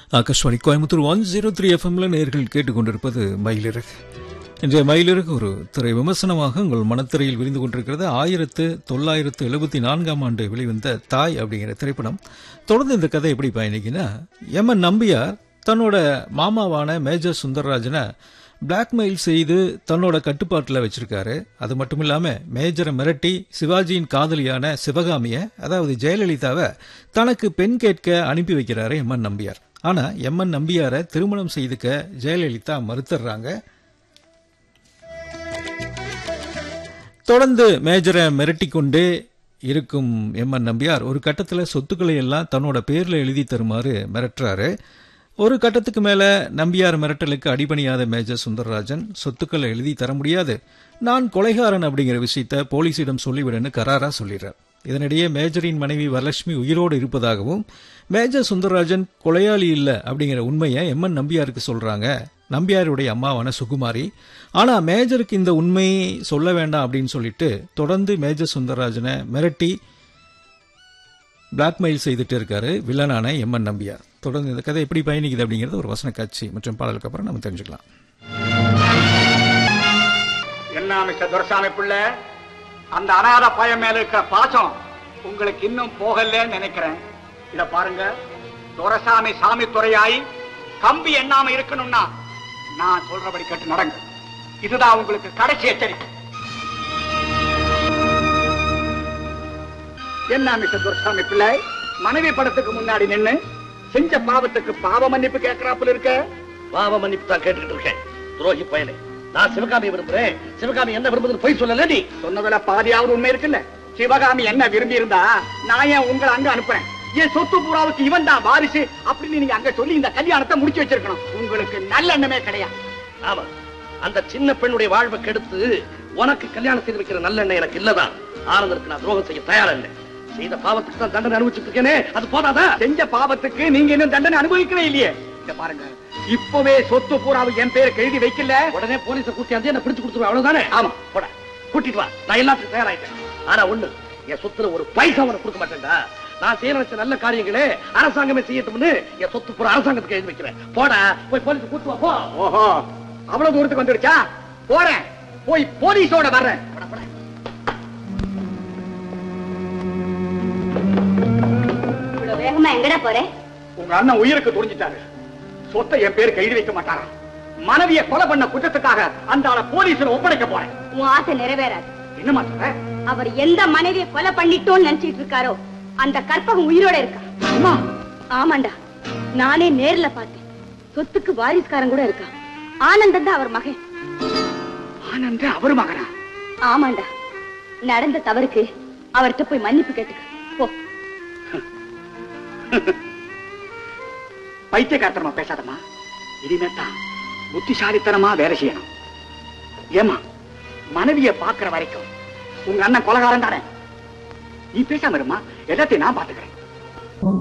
Akashvani Coimbatore one zero three எஃப்எம்ல நேர்கள் கேட்டுக்கொண்டிருப்பது மயிலிறகு இன்றைய மயிலிறகு ஒரு திரை விமர்சனமாக உங்கள் மனத்திரையில் விரிந்து கொண்டிருக்கிறது ஆயிரத்து தொள்ளாயிரத்து எழுபத்தி நான்காம் ஆண்டு வெளிவந்த தாய் அப்படிங்கிற திரைப்படம் தொடர்ந்து இந்த கதை எப்படி பயணிக்குன்னா எம் என் நம்பியார் தன்னோட மாமாவான மேஜர் சுந்தரராஜனை பிளாக்மெயில் செய்து தன்னோட கட்டுப்பாட்டில் வச்சிருக்காரு அது மட்டும் இல்லாம மேஜரை மிரட்டி சிவாஜியின் காதலியான சிவகாமிய அதாவது ஜெயலலிதாவை தனக்கு பெண் கேட்க அனுப்பி வைக்கிறாரு எம் என் நம்பியார் ஆனா எம் என் நம்பியாரை திருமணம் செய்துக்க ஜெயலலிதா மறுத்துடுறாங்க தொடர்ந்து மேஜரை மிரட்டி கொண்டே இருக்கும் எம் என் நம்பியார் ஒரு கட்டத்தில் சொத்துக்களை எல்லாம் தன்னோட பேர்ல எழுதி தருமாறு மிரட்டுறாரு ஒரு கட்டத்துக்கு மேல நம்பியார் மிரட்டலுக்கு அடிபணியாத மேஜர் சுந்தரராஜன் சொத்துக்களை எழுதி தர முடியாது நான் கொலைகாரன் அப்படிங்கிற விஷயத்த போலீசிடம் சொல்லிவிடுன்னு கராரா சொல்லிடுறார் இதனிடையே மேஜரின் மனைவி வரலட்சுமி உயிரோடு இருப்பதாகவும் மேஜர் சுந்தரராஜன் கொலையாளி இல்ல அப்படிங்கிற உண்மையை எம் என் நம்பியாருக்கு சொல்றாங்க நம்பியாருடைய அம்மாவான சுகுமாரி ஆனா மேஜருக்கு இந்த உண்மையை சொல்ல வேண்டாம் அப்படின்னு சொல்லிட்டு தொடர்ந்து மேஜர் சுந்தரராஜனை மிரட்டி பிளாக்மெயில் செய்துட்டு இருக்காரு வில்லனான எம் என் நம்பியார் தொடர்ந்து இந்த கதை எப்படி பயணிக்குது அப்படிங்கறது ஒரு வசன காட்சி மற்றும் பாடலுக்கு அப்புறம் நம்ம தெரிஞ்சுக்கலாம் என்ன மிஸ்டர் துரசாமி பிள்ளை அந்த அனாத பையன் மேல இருக்கிற பாசம் உங்களுக்கு இன்னும் போகலன்னு நினைக்கிறேன் இத பாருங்க துரசாமி சாமி துறையாய் கம்பி எண்ணாம இருக்கணும்னா நான் சொல்றபடி கேட்டு நடங்க இதுதான் உங்களுக்கு கடைசி எச்சரிக்கை என்ன மிஸ்டர் துரசாமி பிள்ளை மனைவி படத்துக்கு முன்னாடி நின்னு செஞ்ச பாவத்துக்கு பாவ மன்னிப்பு கேட்கிறாப்புல இருக்க பாவ மன்னிப்பு தான் கேட்டுக்கிட்டு இருக்கேன் துரோகி பயலே நான் சிவகாமி விரும்புறேன் சிவகாமி என்ன விரும்புதுன்னு போய் சொல்லல நீ சொன்னதுல பாதியாவது உண்மை இருக்குல்ல சிவகாமி என்ன விரும்பி இருந்தா நான் ஏன் உங்களை அங்க அனுப்புறேன் என் சொத்து பூராவுக்கு இவன் தான் வாரிசு அப்படின்னு நீங்க அங்க சொல்லி இந்த கல்யாணத்தை முடிச்சு வச்சிருக்கணும் உங்களுக்கு நல்ல எண்ணமே கிடையாது ஆமா அந்த சின்ன பெண்ணுடைய வாழ்வை கெடுத்து உனக்கு கல்யாணம் செய்து வைக்கிற நல்லெண்ணம் எனக்கு இல்லதான் ஆனந்தருக்கு நான் துரோகம் செய்ய தயாரா இல்லை செய்த பாவத்துக்கு தான் தண்டனை அனுபவிச்சுட்டு இருக்கேனே அது போதாதா செஞ்ச பாவத்துக்கு நீங்க இன்னும் தண்டனை அனுபவிக்கவே இல்லையே இங்க பாருங்க இப்பவே சொத்து பூராவு என் பேருக்கு எழுதி வைக்கல உடனே போலீஸ கூட்டியாந்து என்ன பிடிச்சு கொடுத்துருவேன் அவ்வளவுதானே ஆமா. போட கூட்டிட்டு வா நான் எல்லாத்துக்கும் தயாராயிட்டேன் ஆனா ஒண்ணு என் சொத்துல ஒரு பைசா உனக்கு கொடுக்க மாட்டேன்டா நான் செய்ய நினைச்ச நல்ல காரியங்களே அரசாங்கமே செய்யட்டும்னு என் சொத்து பூரா அரசாங்கத்துக்கு எழுதி வைக்கிறேன் போடா போய் போலீஸ் கூட்டு வா போ ஓஹோ அவ்வளவு தூரத்துக்கு வந்துடுச்சா போறேன் போய் போலீஸோட வர்றேன் போடா, போடா. இவ்வளவு வேகமா எங்கடா போற உங்க அண்ணன் உயிருக்கு துணிஞ்சிட்டாரு சொத்தை என் பேருக்கு எழுதி வைக்க மாட்டாரா மனைவியை கொலை பண்ண குற்றத்துக்காக அந்த ஆளை போலீஸ்ல ஒப்படைக்க போறேன் உன் ஆசை நிறைவேறாது என்னமா சொல்ற அவர் எந்த மனைவியை கொலை பண்ணிட்டோம்னு நினைச்சிட்டு இருக்காரோ அந்த கற்பகம் உயிரோட இருக்கா அம்மா ஆமாண்டா நானே நேர்ல பார்த்தேன் சொத்துக்கு வாரிசுக்காரன் கூட இருக்கா ஆனந்தன் தான் அவர் மகன் ஆனந்த அவரு மகனா ஆமாண்டா நடந்த தவறுக்கு அவர்கிட்ட போய் மன்னிப்பு கேட்டுக்க போ பைத்தியக்காரத்தனமா பேசாதம்மா இனிமே தான் புத்திசாலித்தனமா வேலை செய்யணும் ஏமா மனைவிய பாக்குற வரைக்கும் உங்க அண்ணன் கொலகாரன் தானே நீ பேசாம இருமா எல்லாத்தையும் நான் பாத்துக்கிறேன்